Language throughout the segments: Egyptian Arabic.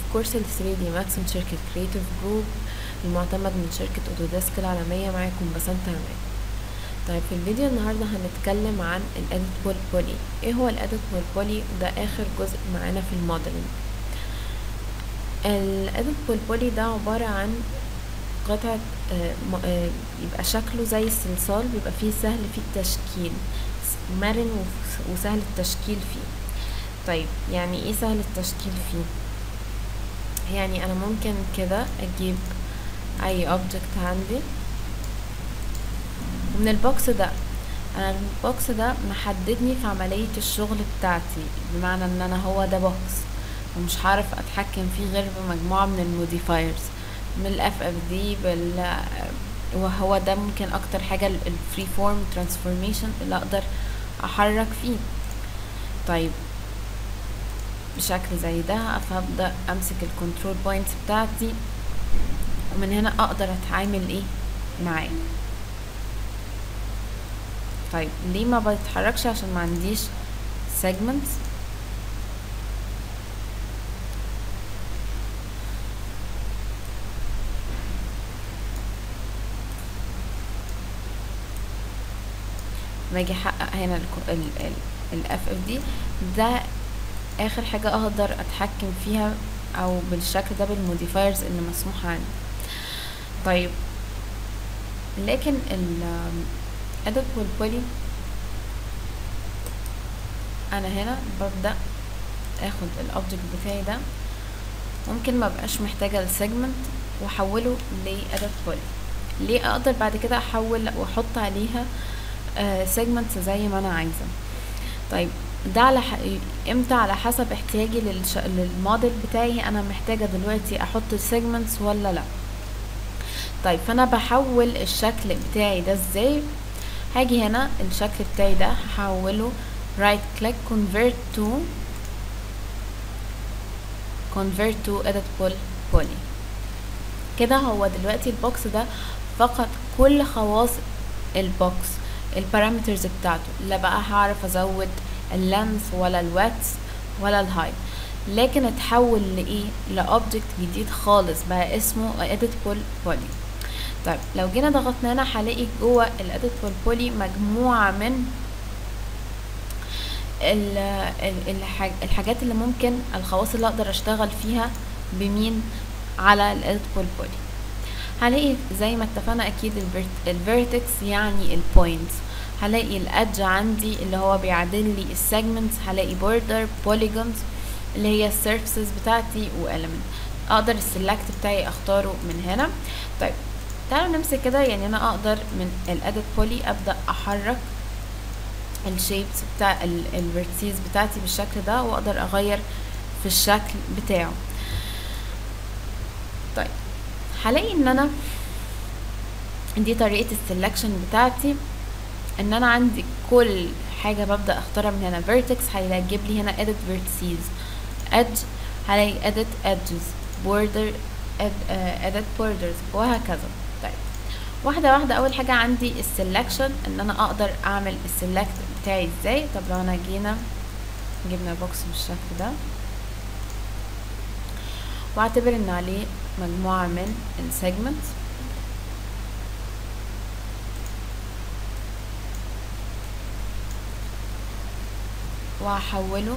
كورس ال 3D Max من شركة كريتيف جروب المعتمد من شركة اوتوديسك العالمية معاكم بسنت عماد طيب في الفيديو النهاردة هنتكلم عن الاديت بول بولي ايه هو الاديت بول بولي ده اخر جزء معانا في الموديلنج الاديت بول بولي ده عبارة عن قطعة آه م- آه يبقى شكله زي الصلصال بيبقى فيه سهل فيه التشكيل مرن وف- وسهل التشكيل فيه طيب يعني ايه سهل التشكيل فيه يعني انا ممكن كده اجيب اي اوبجكت عندي ومن البوكس ده انا البوكس ده محددني في عملية الشغل بتاعتي بمعنى ان انا هو ده بوكس ومش هعرف اتحكم فيه غير بمجموعة من الموديفايرز من الاف اف دي بال وهو ده ممكن اكتر حاجة الفري فورم ترانسفورميشن اللي اقدر احرك فيه طيب بشكل زي ده فابدا امسك الكنترول بوينتس بتاعتي ومن هنا اقدر اتعامل ايه معاه طيب ليه ما بتحركش عشان ما عنديش segments باجي احقق هنا الاف اف دي ده اخر حاجة اقدر اتحكم فيها او بالشكل ده بالموديفايرز اللي مسموح عندي طيب لكن ال edit والبولي انا هنا ببدأ اخد الاوبجكت بتاعي ده ممكن ما بقاش محتاجة السيجمنت واحوله ل edit بولي ليه اقدر بعد كده احول واحط عليها سيجمنتس زي ما انا عايزة طيب ده على ح... امتى على حسب احتياجي للش... للموديل بتاعي انا محتاجة دلوقتي احط السيجمنتس ولا لا طيب فانا بحول الشكل بتاعي ده ازاي هاجي هنا الشكل بتاعي ده هحوله right click convert to convert to editable poly كده هو دلوقتي البوكس ده فقط كل خواص البوكس البارامترز بتاعته لا بقى هعرف ازود اللينث ولا الواتس ولا الهايت لكن اتحول لايه لاوبجكت جديد خالص بقى اسمه editable poly طيب لو جينا ضغطنا هنا هلاقي جوه الاديتبل بولي مجموعه من ال ال الحاجات اللي ممكن الخواص اللي اقدر اشتغل فيها بمين على الاديتبل بولي هلاقي زي ما اتفقنا اكيد الفيرتكس يعني البوينتس هلاقي الادج عندي اللي هو بيعدل لي السيجمنتس هلاقي بوردر بوليجونز اللي هي السيرفيسز بتاعتي واليمنت اقدر السلكت بتاعي اختاره من هنا طيب تعالوا نمسك كده يعني انا اقدر من الاديت بولي ابدا احرك الشيبس بتاع الفيرتسيز بتاعتي بالشكل ده واقدر اغير في الشكل بتاعه طيب هلاقي ان انا دي طريقة السلكشن بتاعتي ان انا عندي كل حاجة ببدأ اختارها من هنا vertex هيجيب لي هنا edit vertices edge هلاقي edit edges border ed, uh, edit borders وهكذا طيب واحدة واحدة أول حاجة عندي السلكشن إن أنا أقدر أعمل السلكت بتاعي إزاي طب لو أنا جينا جبنا بوكس بالشكل ده واعتبر إن عليه مجموعة من السيجمنت وهحوله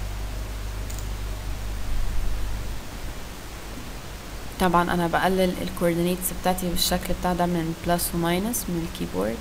طبعا انا بقلل الكوردينيتس بتاعتي بالشكل بتاع ده من بلس وماينس من الكيبورد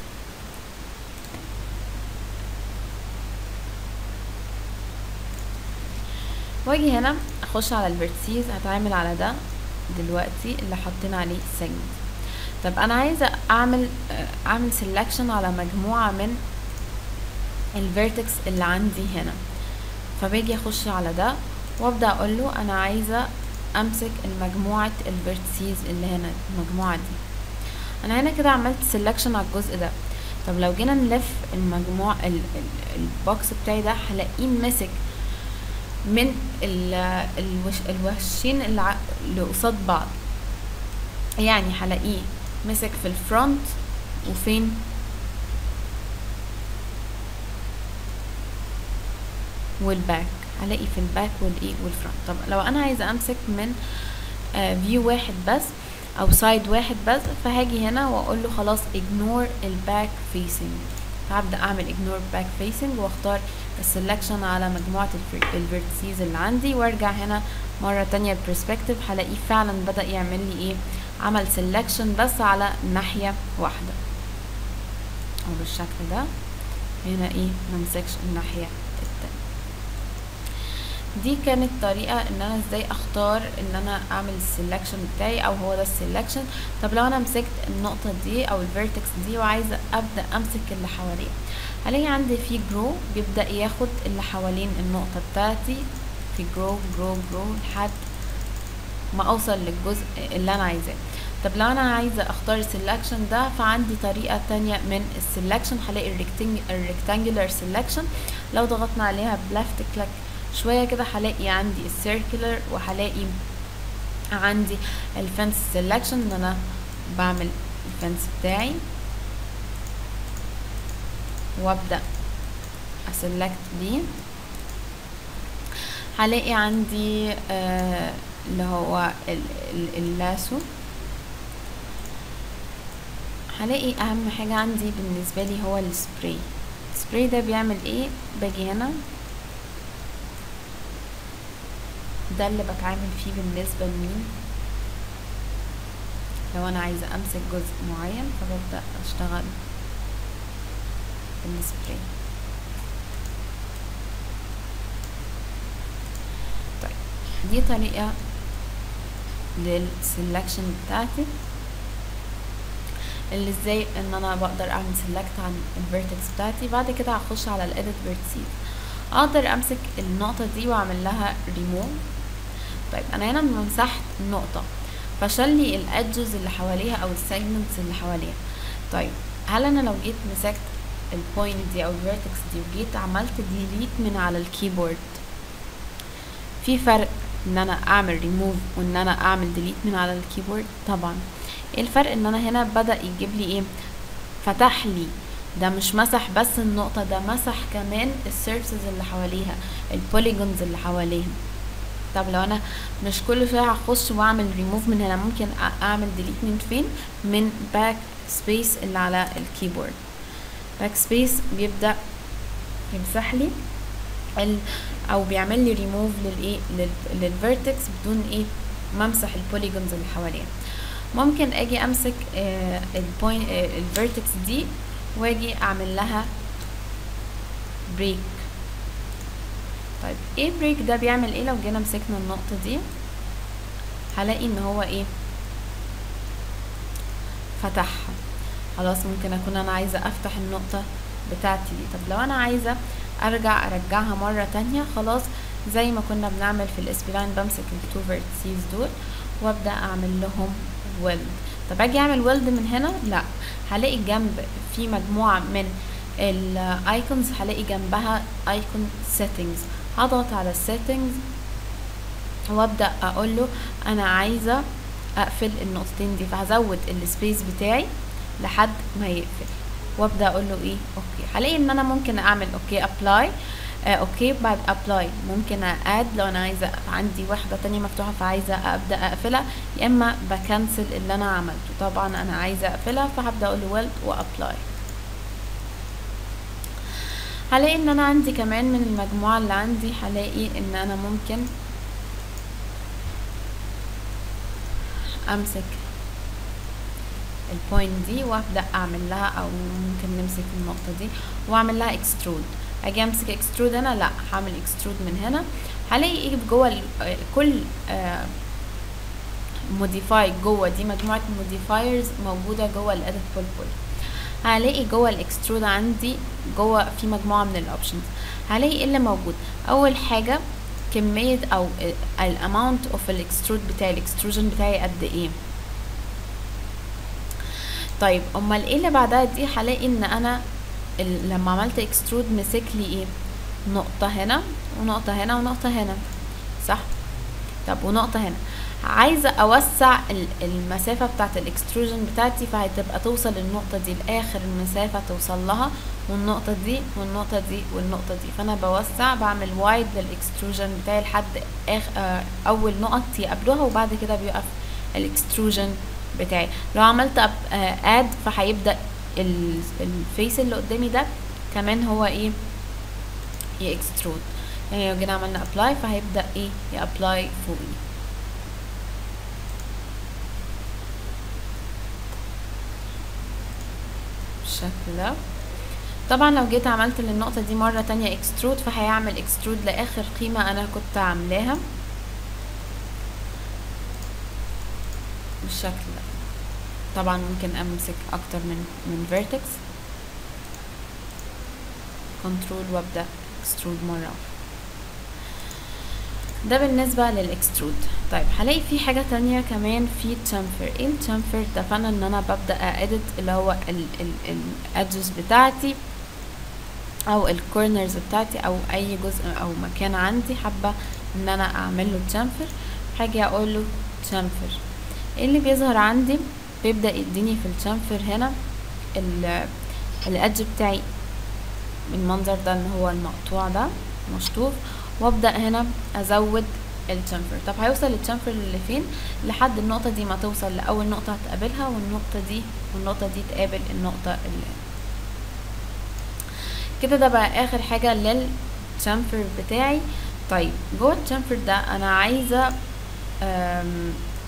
واجي هنا اخش على الفيرتسيز هتعامل على ده دلوقتي اللي حاطين عليه سيجمنت طب انا عايزه اعمل اعمل سيلكشن على مجموعه من الفيرتكس اللي عندي هنا فباجي اخش على ده وابدا اقول له انا عايزه امسك المجموعة الفيرتسيز اللي هنا المجموعة دي انا هنا كده عملت سيلكشن على الجزء ده طب لو جينا نلف المجموع ال ال البوكس بتاعي ده هلاقيه مسك من ال الوش الوشين اللي, اللي قصاد بعض يعني هلاقيه مسك في الفرونت وفين والباك هلاقي في الباك والايه والفرونت طب لو انا عايزه امسك من فيو واحد بس او سايد واحد بس فهاجي هنا واقول له خلاص ignore الباك فيسنج فهبدا اعمل ignore back facing واختار السلكشن على مجموعه الفيرتسيز اللي عندي وارجع هنا مره تانية البرسبكتيف هلاقيه فعلا بدا يعمل لي ايه عمل سلكشن بس على ناحيه واحده او بالشكل ده هنا ايه ممسكش الناحيه التانية دي كانت طريقة ان انا ازاي اختار ان انا اعمل السلكشن بتاعي او هو ده السلكشن طب لو انا مسكت النقطة دي او الفيرتكس دي وعايزة ابدأ امسك اللي حواليه هلاقي عندي في جرو بيبدأ ياخد اللي حوالين النقطة بتاعتي في جرو جرو جرو لحد ما اوصل للجزء اللي انا عايزاه طب لو انا عايزة اختار السلكشن ده فعندي طريقة تانية من السلكشن هلاقي الريكتانجولار سلكشن لو ضغطنا عليها بلفت كليك شوية كده هلاقي عندي السيركلر وهلاقي عندي الفنس سيلكشن ان انا بعمل الفنس بتاعي وابدأ اسلكت بيه هلاقي عندي آه اللي هو اللاسو هلاقي اهم حاجة عندي بالنسبة لي هو السبراي السبراي ده بيعمل ايه باجي هنا ده اللي بتعامل فيه بالنسبة لمين لو انا عايزة امسك جزء معين فببدأ اشتغل بالسبراي طيب دي طريقة للسلكشن بتاعتي اللي ازاي ان انا بقدر اعمل سيلكت عن الفيرتكس بتاعتي بعد كده هخش على الاديت فيرتسيز اقدر امسك النقطة دي واعمل لها ريموف طيب انا هنا مسحت النقطة فشل لي الادجز اللي حواليها او السيجمنتس اللي حواليها طيب هل انا لو جيت مسكت البوينت دي او الفيرتكس دي وجيت عملت ديليت من على الكيبورد في فرق ان انا اعمل ريموف وان انا اعمل ديليت من على الكيبورد طبعا ايه الفرق ان انا هنا بدا يجيب لي ايه فتح لي ده مش مسح بس النقطة ده مسح كمان السيرفسز اللي حواليها البوليجونز اللي حواليها طب لو انا مش كل شوية هخش واعمل ريموف من هنا ممكن اعمل ديليت من فين من باك سبيس اللي على الكيبورد باك سبيس بيبدأ يمسح لي ال او بيعمل لي ريموف للايه للفيرتكس بدون ايه ما امسح البوليجونز اللي حواليها ممكن اجي امسك آه البوينت آه الفيرتكس دي واجي اعمل لها بريك طيب ايه بريك ده بيعمل ايه لو جينا مسكنا النقطة دي هلاقي ان هو ايه فتحها خلاص ممكن اكون انا عايزة افتح النقطة بتاعتي دي طب لو انا عايزة ارجع ارجعها مرة تانية خلاص زي ما كنا بنعمل في الاسبلاين بمسك التو فيرتسيز دول وابدأ اعمل لهم ويلد طب اجي اعمل ويلد من هنا لا هلاقي جنب في مجموعة من الايكونز هلاقي جنبها ايكون settings هضغط على السيتنجز وابدا اقول له انا عايزه اقفل النقطتين دي فهزود السبيس بتاعي لحد ما يقفل وابدا اقول له ايه اوكي هلاقي ان انا ممكن اعمل اوكي ابلاي آه اوكي بعد ابلاي ممكن اد لو انا عايزه عندي واحده تانية مفتوحه فعايزه ابدا اقفلها يا اما بكنسل اللي انا عملته طبعا انا عايزه اقفلها فهبدا اقول له ويلد وابلاي هلاقي ان انا عندي كمان من المجموعة اللي عندي هلاقي ان انا ممكن امسك البوينت دي وابدا اعمل لها او ممكن نمسك النقطة دي واعمل لها اكسترود اجي امسك اكسترود هنا لا هعمل اكسترود من هنا هلاقي ايه جوه كل موديفاي جوه دي مجموعة موديفايرز موجودة جوه الاديت بول بول هلاقي جوه الاكسترود عندي جوه في مجموعه من الاوبشنز هلاقي ايه اللي موجود اول حاجه كميه او الاماونت اوف الاكسترود بتاعي الاكستروجن بتاعي قد ايه طيب امال ايه اللي بعدها دي هلاقي ان انا لما عملت اكسترود مسك لي ايه نقطه هنا ونقطه هنا ونقطه هنا صح طب ونقطه هنا عايزة اوسع ال- المسافة بتاعت الاكستروجن بتاعتي فهتبقى توصل النقطة دي لاخر المسافة توصل لها والنقطة دي والنقطة دي والنقطة دي فانا بوسع بعمل وايد للاكستروجن بتاعي لحد آخ... آه، اول نقط يقابلوها وبعد كده بيقف الاكستروجن بتاعي لو عملت اد فهيبدأ ال- الفيس اللي قدامي ده كمان هو ايه يكسترود يعني لو جينا عملنا ابلاي فهيبدأ ايه يابلاي فوقي بالشكل ده طبعا لو جيت عملت للنقطة دي مرة تانية اكسترود فهيعمل اكسترود لآخر قيمة أنا كنت عاملاها بالشكل ده طبعا ممكن أمسك أكتر من من فيرتكس كنترول وابدأ اكسترود مرة واحدة. ده بالنسبة للاكسترود طيب هلاقي في حاجة تانية كمان في chamfer ايه الشامفر ده فانا ان انا ببدأ اedit اللي هو الادجز بتاعتي او الكورنرز بتاعتي او اي جزء او مكان عندي حابة ان انا اعمل له chamfer هاجي اقول له chamfer ايه اللي بيظهر عندي بيبدأ يديني في الشامفر هنا الادج بتاعي المنظر ده ان هو المقطوع ده مشطوف وابدا هنا ازود الشامفر طب هيوصل الشامفر اللي فين لحد النقطه دي ما توصل لاول نقطه هتقابلها والنقطه دي والنقطه دي تقابل النقطه اللي كده ده بقى اخر حاجه للشامفر بتاعي طيب جوه الشامفر ده انا عايزه أم،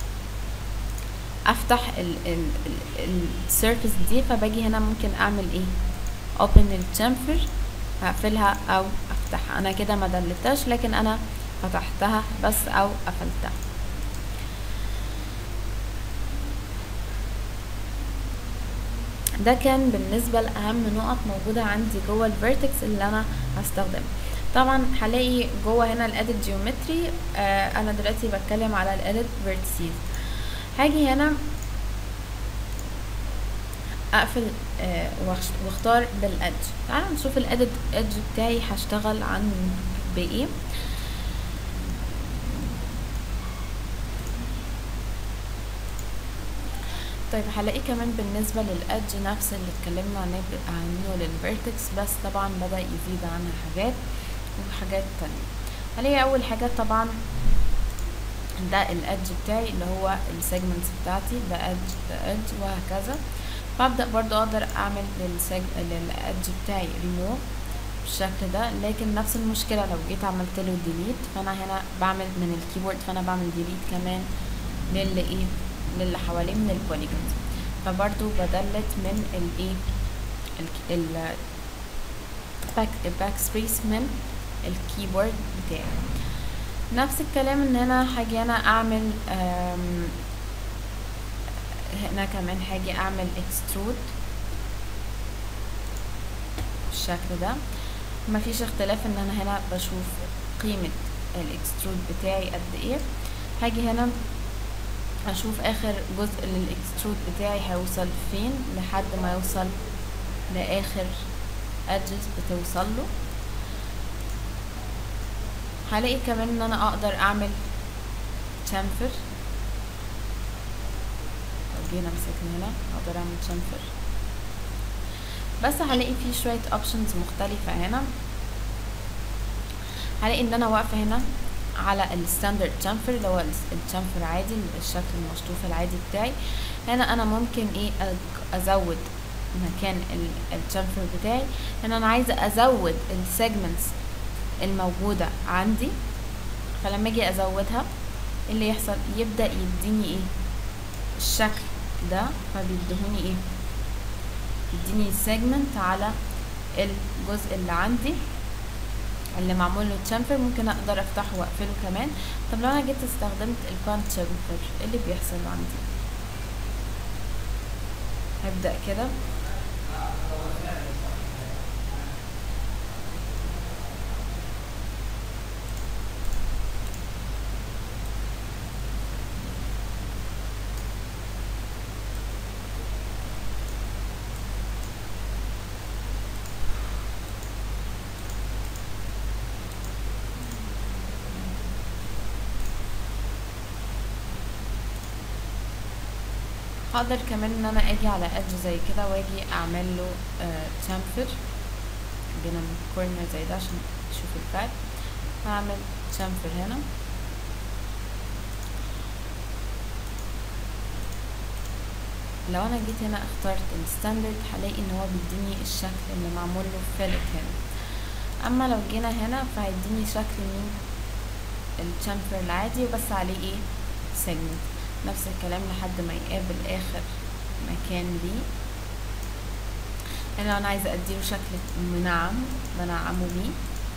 افتح السيرفيس دي فباجي هنا ممكن اعمل ايه open الشامفر هقفلها او افتحها انا كده ما دلتهاش لكن انا فتحتها بس او قفلتها ده كان بالنسبة لأهم نقط موجودة عندي جوه الفيرتكس اللي أنا هستخدمها طبعا هلاقي جوه هنا الاديت جيومتري آه انا دلوقتي بتكلم على الاديت فيرتسيز هاجي هنا اقفل آه واخش- واختار بالادج تعالوا نشوف الاديت ادج بتاعي هشتغل عن بايه طيب هلاقي كمان بالنسبة للأدج نفس اللي اتكلمنا عنه عنه للفيرتكس بس طبعا بدأ يزيد عنها حاجات وحاجات تانية هلاقي أول حاجة طبعا ده الأدج بتاعي اللي هو السيجمنتس بتاعتي ده أدج ده أدج وهكذا فأبدأ برضو أقدر أعمل للسيج... للأدج بتاعي ريموف بالشكل ده لكن نفس المشكلة لو جيت عملت له ديليت فأنا هنا بعمل من الكيبورد فأنا بعمل ديليت كمان للي ايه للي حواليه من البوليجونز فبرضو بدلت من الايه ال ال باك الباك سبيس من الكيبورد بتاعي نفس الكلام ان انا هاجي انا اعمل آم، هنا كمان هاجي اعمل اكسترود بالشكل ده مفيش اختلاف ان انا هنا بشوف قيمة الاكسترود بتاعي قد ايه هاجي هنا اشوف اخر جزء للاكسترود بتاعي هيوصل فين لحد ما يوصل لاخر ادجز بتوصل له هلاقي كمان ان انا اقدر اعمل شامفر لو جينا مسكنا هنا اقدر اعمل شامفر بس هلاقي فيه شوية اوبشنز مختلفة هنا هلاقي ان انا واقفة هنا على الستاندرد شامفر اللي هو الشامفر عادي الشكل المشطوف العادي بتاعي هنا انا ممكن ايه أز- ازود مكان الشامفر بتاعي هنا انا عايزة ازود السيجمنتس الموجودة عندي فلما اجي ازودها إيه اللي يحصل يبدأ يديني ايه الشكل ده فبيديهوني ايه يديني سيجمنت على الجزء اللي عندي اللي معمول له تشامفر ممكن اقدر افتحه واقفله كمان طب لو انا جيت استخدمت البان تشامفر ايه اللي بيحصل عندي هبدأ كده هقدر كمان ان انا اجي على ادج زي كده واجي اعمل له تشامفر جينا من كورنر زي ده عشان تشوف الفرق هعمل تشامفر هنا لو انا جيت هنا اخترت الستاندرد هلاقي ان هو بيديني الشكل اللي معمول له فيلت هنا اما لو جينا هنا فهيديني شكل مين الشامفر العادي وبس عليه ايه سيجمنت نفس الكلام لحد ما يقابل اخر مكان ليه هنا لو انا عايزه اديله شكل منعم بنعمه بيه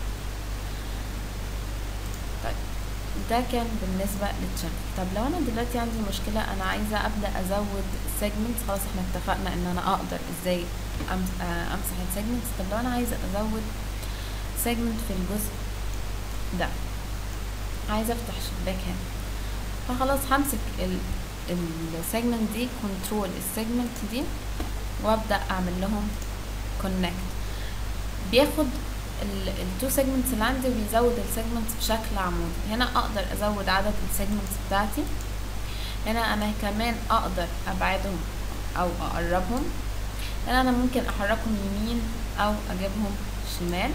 طيب ده كان بالنسبة للشامفر طب لو انا دلوقتي عندي مشكلة انا عايزة ابدأ ازود سيجمنت خلاص احنا اتفقنا ان انا اقدر ازاي أمس- آه، امسح السيجمنتس طب لو انا عايزة ازود سيجمنت في الجزء ده عايزة افتح شباك هنا فخلاص همسك السيجمنت دي كنترول السيجمنت دي وابدأ اعمل لهم كونكت بياخد التو سيجمنتس اللي عندي وبيزود السيجمنتس بشكل عمودي هنا اقدر ازود عدد السيجمنتس بتاعتي هنا انا كمان اقدر ابعدهم او اقربهم هنا انا ممكن احركهم يمين او اجيبهم شمال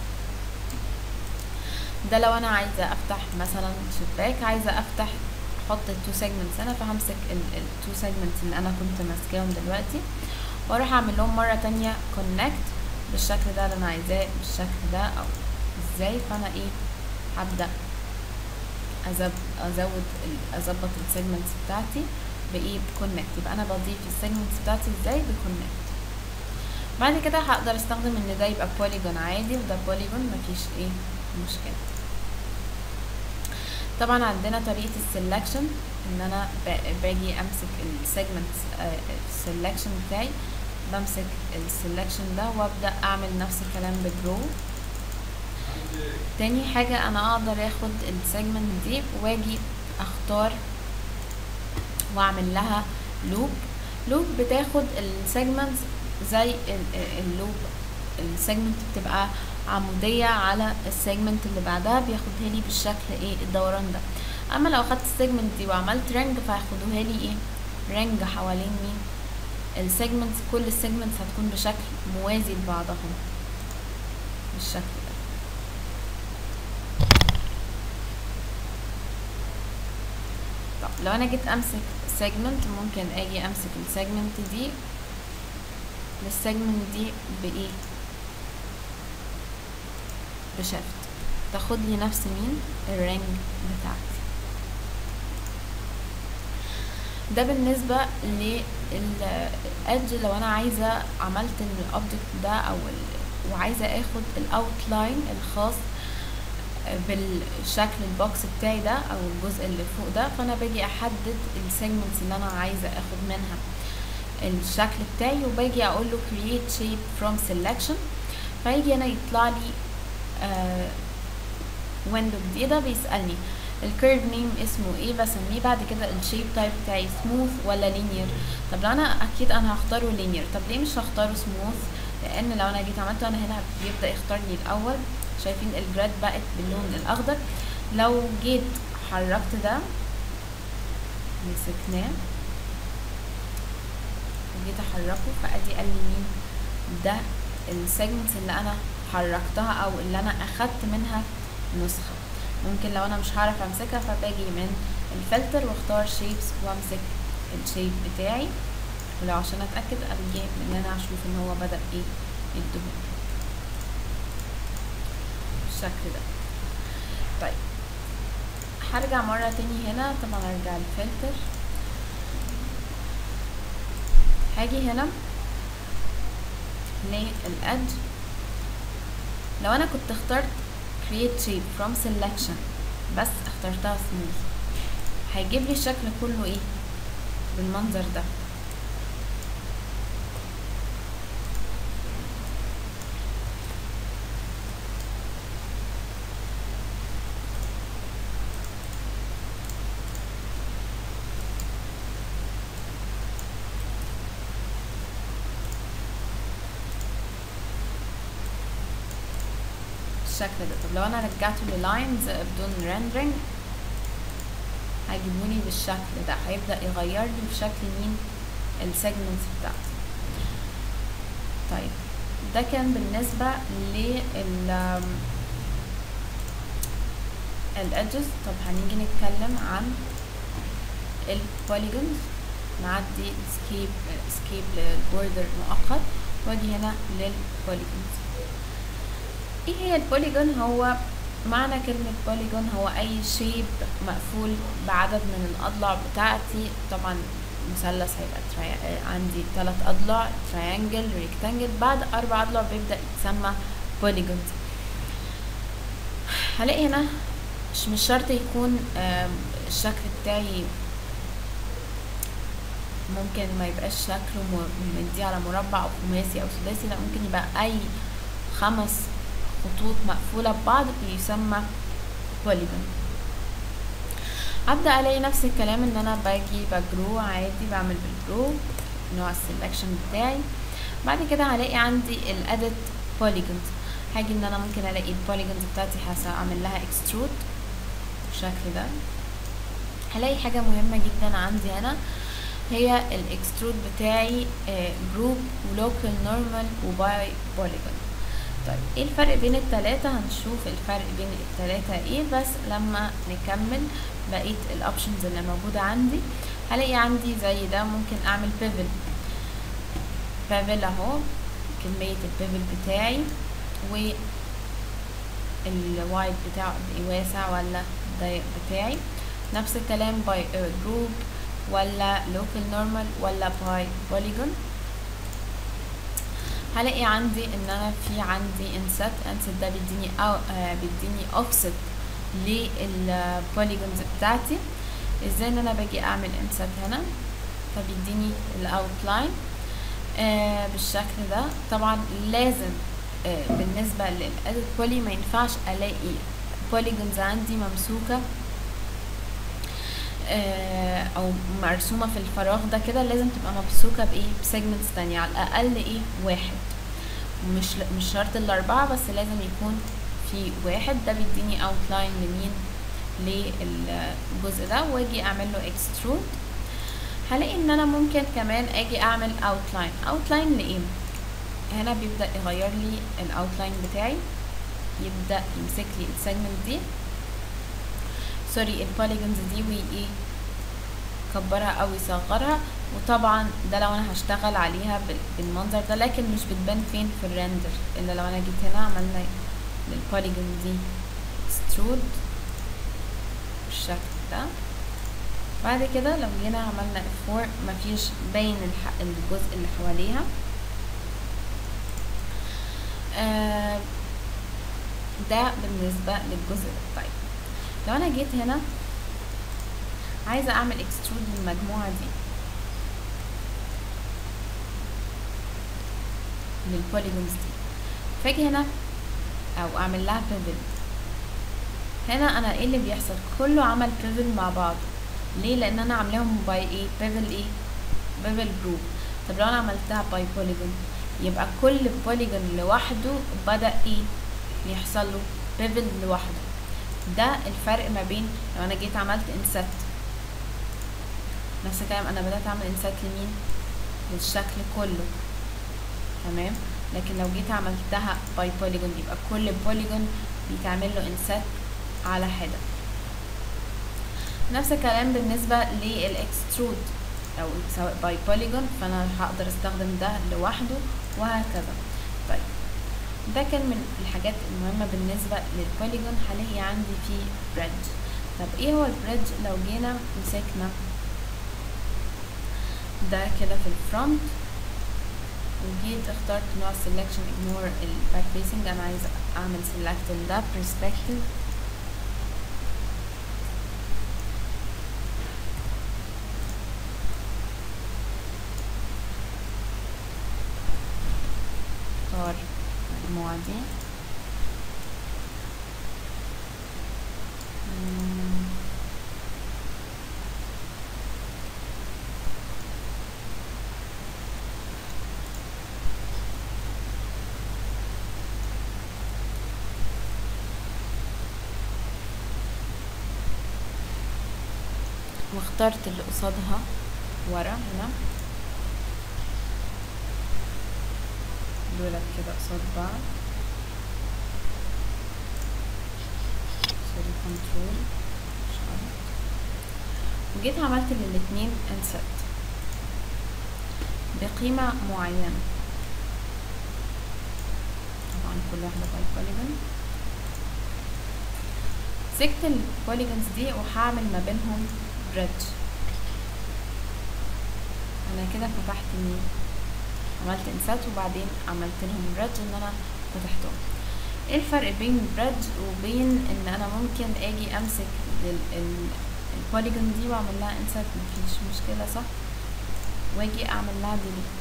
ده لو انا عايزه افتح مثلا شباك عايزه افتح احط التو سيجمنتس هنا فهمسك التو سيجمنتس اللي انا كنت ماسكاهم دلوقتي واروح اعمل لهم مره تانية كونكت بالشكل ده اللي انا عايزاه بالشكل ده او ازاي فانا ايه هبدا أزب ازود ال- اظبط السيجمنتس بتاعتي بايه بكونكت يبقى انا بضيف السيجمنتس بتاعتي ازاي بكونكت بعد كده هقدر استخدم ان ده يبقى بوليجون عادي وده بوليجون مفيش ايه مشكله طبعا عندنا طريقه السلكشن ان انا ب- باجي امسك السيجمنت السلكشن بتاعي بمسك السلكشن ده وابدا اعمل نفس الكلام بجرو تاني حاجة انا اقدر اخد السيجمنت دي واجي اختار واعمل لها لوب لوب بتاخد السيجمنت زي ال- اللوب السيجمنت بتبقى عمودية على السيجمنت اللي بعدها بياخدها لي بالشكل ايه الدوران ده اما لو خدت السيجمنت دي وعملت رينج فهياخدوها لي ايه رينج حوالين مين السيجمنتس كل السيجمنتس هتكون بشكل موازي لبعضهم بالشكل ده طب لو انا جيت امسك سيجمنت ممكن اجي امسك السيجمنت دي للسيجمنت دي بايه بشفت تاخد لي نفس مين الرينج بتاعتي ده بالنسبة للادج لو انا عايزة عملت الاوبجكت ده او ال... وعايزة اخد الاوتلاين الخاص بالشكل البوكس بتاعي ده او الجزء اللي فوق ده فانا باجي احدد السيجمنتس اللي انا عايزة اخد منها الشكل بتاعي وباجي اقول له create shape from selection فيجي هنا يطلع لي آه ويندو جديدة بيسألني الكيرف نيم اسمه ايه بسميه بعد كده الشيب تايب بتاعي سموث ولا لينير طب لو انا اكيد انا هختاره لينير طب ليه مش هختاره سموث لان لو انا جيت عملته انا هنا بيبدا يختار لي الاول شايفين الجراد بقت باللون الاخضر لو جيت حركت ده مسكناه وجيت احركه فادي قال لي مين ده السيجمنتس اللي انا حركتها او اللي انا اخدت منها نسخة ممكن لو انا مش هعرف امسكها فباجي من الفلتر واختار شيبس وامسك الشيب بتاعي ولو عشان اتاكد ابجي ان انا اشوف ان هو بدا ايه يدهن بالشكل ده طيب هرجع مرة تاني هنا طبعا ارجع الفلتر هاجي هنا للادج لو انا كنت اخترت create shape from selection بس اخترتها smooth هيجيب لي الشكل كله ايه بالمنظر ده بالشكل ده طب لو انا رجعته للاينز بدون rendering هيجيبوني بالشكل ده هيبدأ يغير لي بشكل مين السيجمنتس بتاعتي طيب ده كان بالنسبة لل الادجز طب هنيجي نتكلم عن البوليجونز نعدي سكيب سكيب للبوردر مؤقت واجي هنا للبوليجونز ايه هي البوليجون هو معنى كلمة بوليجون هو أي شيب مقفول بعدد من الأضلاع بتاعتي طبعا مثلث هيبقى تري... عندي ثلاث أضلاع تريانجل ريكتانجل بعد أربع أضلاع بيبدأ يتسمى بوليجونز هلاقي هنا مش مش شرط يكون الشكل بتاعي ممكن ما يبقاش شكله مدي على مربع او خماسي او سداسي لا ممكن يبقى اي خمس خطوط مقفولة ببعض بيسمى بوليجون ابدا الاقي نفس الكلام ان انا باجي بجرو عادي بعمل بالجرو نوع السلكشن بتاعي بعد كده هلاقي عندي الادت بوليجونز هاجي ان انا ممكن الاقي البوليجونز بتاعتي هعمل لها اكسترود بالشكل ده هلاقي حاجة مهمة جدا عندي هنا هي الاكسترود بتاعي جروب ولوكال نورمال وباي بوليجون طيب ايه الفرق بين التلاتة هنشوف الفرق بين التلاتة ايه بس لما نكمل بقية الاوبشنز اللي موجودة عندي هلاقي عندي زي ده ممكن اعمل بيفل بيفل اهو كمية البيفل بتاعي و الوايد بتاعه قد ايه واسع ولا ضيق بتاعي نفس الكلام باي جروب ولا لوكال نورمال ولا باي بوليجون هلاقي عندي ان انا في عندي انسات انسات ده بيديني او آه بيديني اوفست للبوليجونز بتاعتي ازاي ان انا باجي اعمل انسات هنا فبيديني الاوتلاين آه بالشكل ده طبعا لازم آه بالنسبه للادت بولي ما ينفعش الاقي بوليجونز عندي ممسوكه او مرسومه في الفراغ ده كده لازم تبقى ممسوكه بايه بسيجمنتس تانية على الاقل ايه واحد مش مش شرط الاربعه بس لازم يكون في واحد ده بيديني اوتلاين لمين للجزء ده واجي اعمل له اكسترود هلاقي ان انا ممكن كمان اجي اعمل اوتلاين اوتلاين لايه هنا بيبدا يغير لي الاوتلاين بتاعي يبدا يمسك لي السيجمنت دي سوري البوليجونز دي وايه يكبرها او يصغرها وطبعا ده لو انا هشتغل عليها بالمنظر ده لكن مش بتبان فين في الريندر الا لو انا جيت هنا عملنا للبوليجون دي اكسترود بالشكل ده بعد كده لو جينا عملنا F4 مفيش باين الجزء اللي حواليها آه ده بالنسبة للجزء ده طيب لو انا جيت هنا عايزة اعمل اكسترود للمجموعة دي للبوليجونز دي فاجي هنا او اعمل لها بيفل هنا انا ايه اللي بيحصل كله عمل بيفل مع بعض ليه لان انا عاملاهم باي ايه بيفل ايه بيفل جروب طب لو انا عملتها باي بوليجون يبقى كل بوليجون لوحده بدا ايه يحصل له بيفل لوحده ده الفرق ما بين لو انا جيت عملت انسات نفس الكلام انا بدات اعمل انسات لمين للشكل كله تمام لكن لو جيت عملتها باي بوليجون يبقى كل بوليجون بيتعمل له انسات على حده نفس الكلام بالنسبه للاكسترود او سواء باي بوليجون فانا هقدر استخدم ده لوحده وهكذا طيب ده كان من الحاجات المهمة بالنسبة للبوليجون هلاقي عندي فيه بريدج طب ايه هو البريدج لو جينا مسكنا ده كده في الفرونت وجيت اخترت نوع سelection ignore الباك فيسنج انا عايزة اعمل select ده perspective اختار المجموعة دي واخترت اللي قصادها ورا هنا دولت كده قصاد بعض سوري كنترول وجيت عملت للاتنين انسert بقيمة معينة طبعا كل واحدة باي بوليجون مسكت البوليجونز دي وهعمل ما بينهم بريدج انا كده فتحت مين عملت انسات وبعدين عملت لهم بريدج ان انا فتحتهم ايه الفرق بين بريدج وبين ان انا ممكن اجي امسك البوليجون دي واعمل لها انسات مفيش مشكلة صح واجي اعمل لها ديليت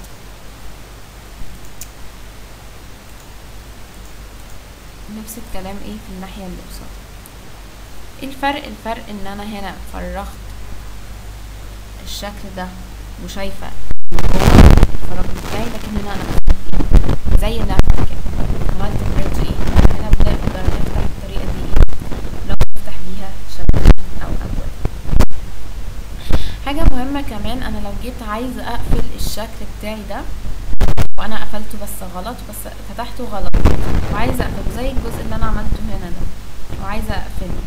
نفس الكلام ايه في الناحية اللي قصاد ايه الفرق الفرق ان انا هنا فرغت الشكل ده وشايفة الفراغ بتاعي لكن هنا انا ايه زي اللعبة كده عملت بريدج ايه هنا بنقدر نفتح الطريقة دي ايه لو نفتح بيها شكل او ابواب حاجة مهمة كمان انا لو جيت عايزة اقفل الشكل بتاعي ده وانا قفلته بس غلط بس فتحته غلط وعايزة اقفله زي الجزء اللي انا عملته هنا ده وعايزة اقفله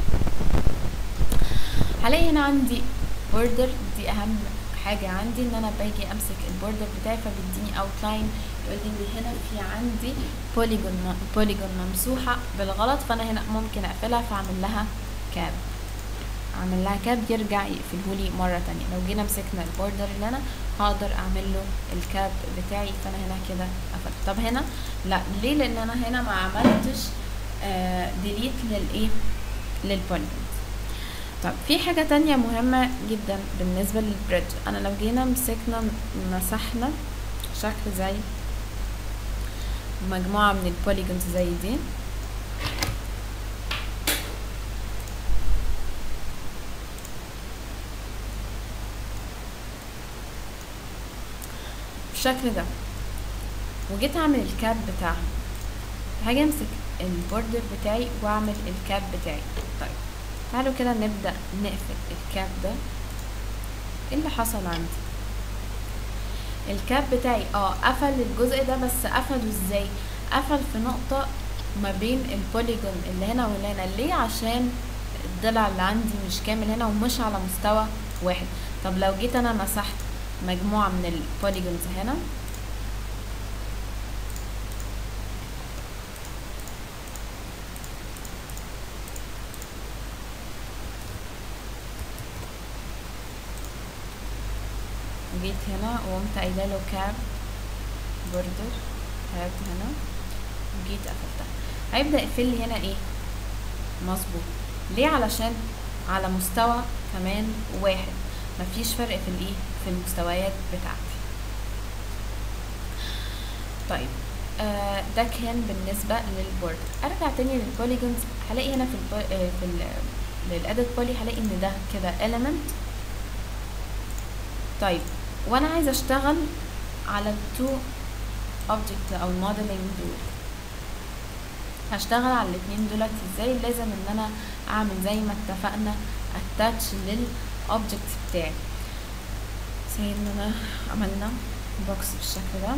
هلاقي هنا عندي بوردر دي اهم حاجة عندي ان انا باجي امسك البوردر بتاعي فبيديني اوتلاين يقول لي هنا في عندي بوليجون بوليجون ممسوحة بالغلط فانا هنا ممكن اقفلها فاعمل لها كاب اعمل لها كاب يرجع يقفلهولي مرة تانية لو جينا مسكنا البوردر اللي انا هقدر اعمل له الكاب بتاعي فانا هنا كده قفلت طب هنا لا ليه لان انا هنا ما عملتش آه ديليت للايه للبوليجون طب في حاجة تانية مهمة جدا بالنسبة للبريدج انا لو جينا مسكنا مسحنا شكل زي مجموعة من البوليجونز زي دي بالشكل ده وجيت اعمل الكاب بتاعها هاجي امسك البوردر بتاعي واعمل الكاب بتاعي طيب تعالوا كده نبدأ نقفل الكاب ده ايه اللي حصل عندي الكاب بتاعي اه قفل الجزء ده بس قفله ازاي قفل في نقطة ما بين البوليجون اللي هنا واللي هنا ليه عشان الضلع اللي عندي مش كامل هنا ومش على مستوى واحد طب لو جيت انا مسحت مجموعة من البوليجونز هنا جيت هنا وقمت قايله له كاب بوردر كاب هنا وجيت قفلتها هيبدا يقفل لي هنا ايه مظبوط ليه علشان على مستوى كمان واحد مفيش فرق في الايه في المستويات بتاعتي طيب آه ده كان بالنسبة للبورد ارجع تاني للبوليجونز هلاقي هنا في البو... آه في ال... للادت بولي هلاقي ان ده كده element طيب وانا عايزه اشتغل على التو اوبجكت او الموديلنج دول هشتغل على الاتنين دولت ازاي لازم ان انا اعمل زي ما اتفقنا اتاتش للاوبجكت بتاعي زي ان انا عملنا بوكس بالشكل ده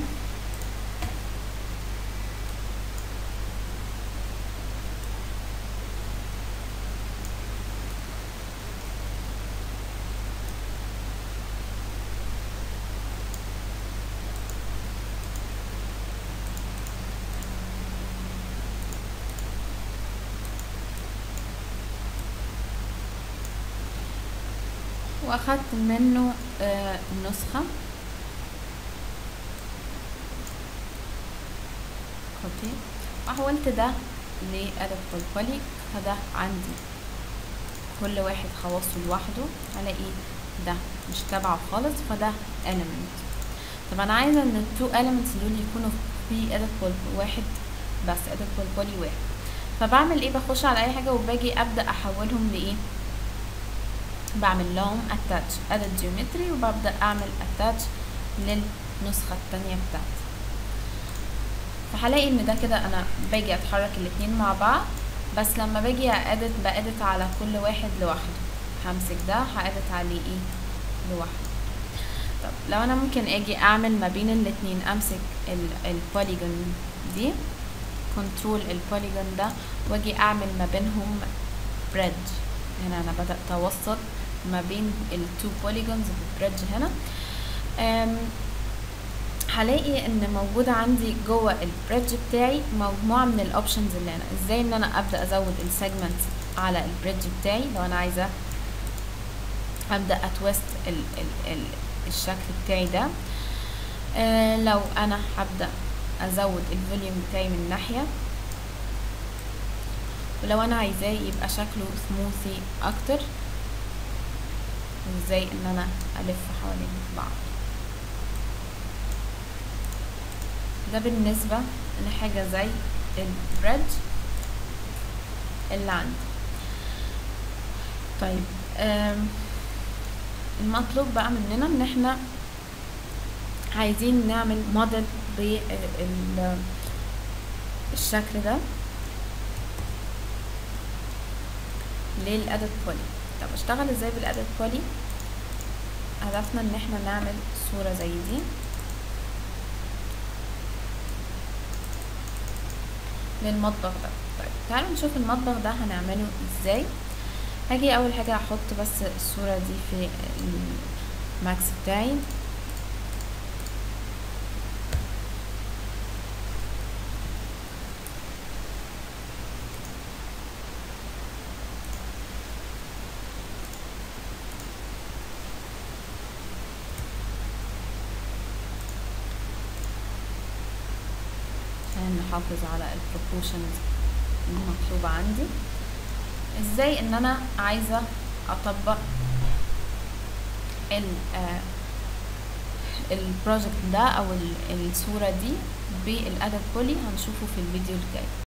واخدت منه آه نسخة كوبي وحولت ده لأدب بولبولي فده عندي كل واحد خواصه لوحده هلاقي ده مش تبعه خالص فده element طب انا عايزه ان التو elements دول يكونوا في ادب واحد بس ادب بولبولي واحد فبعمل ايه بخش على اي حاجه وباجي ابدا احولهم لايه بعمل لهم attach edit geometry وببدأ أعمل attach للنسخة التانية بتاعتي فهلاقي ان ده كده انا باجي اتحرك الاتنين مع بعض بس لما باجي أدت بأدت على كل واحد لوحده همسك ده هأدت عليه ايه لوحده طب لو انا ممكن اجي اعمل ما بين الاتنين امسك البوليجون دي كنترول البوليجون ده واجي اعمل ما بينهم بريدج هنا انا بدأت اوصل ما بين التو بوليجونز بالبريدج هنا أم هلاقي ان موجودة عندي جوه البريدج بتاعي مجموعة من الاوبشنز اللي انا ازاي ان انا ابدأ ازود السيجمنت على البريدج بتاعي لو انا عايزة ابدأ اتوست ال ال ال الشكل بتاعي ده آه لو انا هبدأ ازود الفوليوم بتاعي من ناحية ولو انا عايزاه يبقى شكله سموثي اكتر ازاي ان انا الف حوالين بعض ده بالنسبة لحاجة زي البريد اللي عندي طيب المطلوب بقى مننا ان احنا عايزين نعمل موديل بالشكل ده للادت بولي طب اشتغل ازاي بالادت بولي هدفنا ان احنا نعمل صورة زي دي للمطبخ ده طيب تعالوا نشوف المطبخ ده هنعمله ازاي هاجي اول حاجة احط بس الصورة دي في الماكس بتاعي عشان نحافظ على البروبوشنز المطلوبة عندي ازاي ان انا عايزة اطبق ال البروجكت ده او الصورة دي بالادب بولي هنشوفه في الفيديو الجاي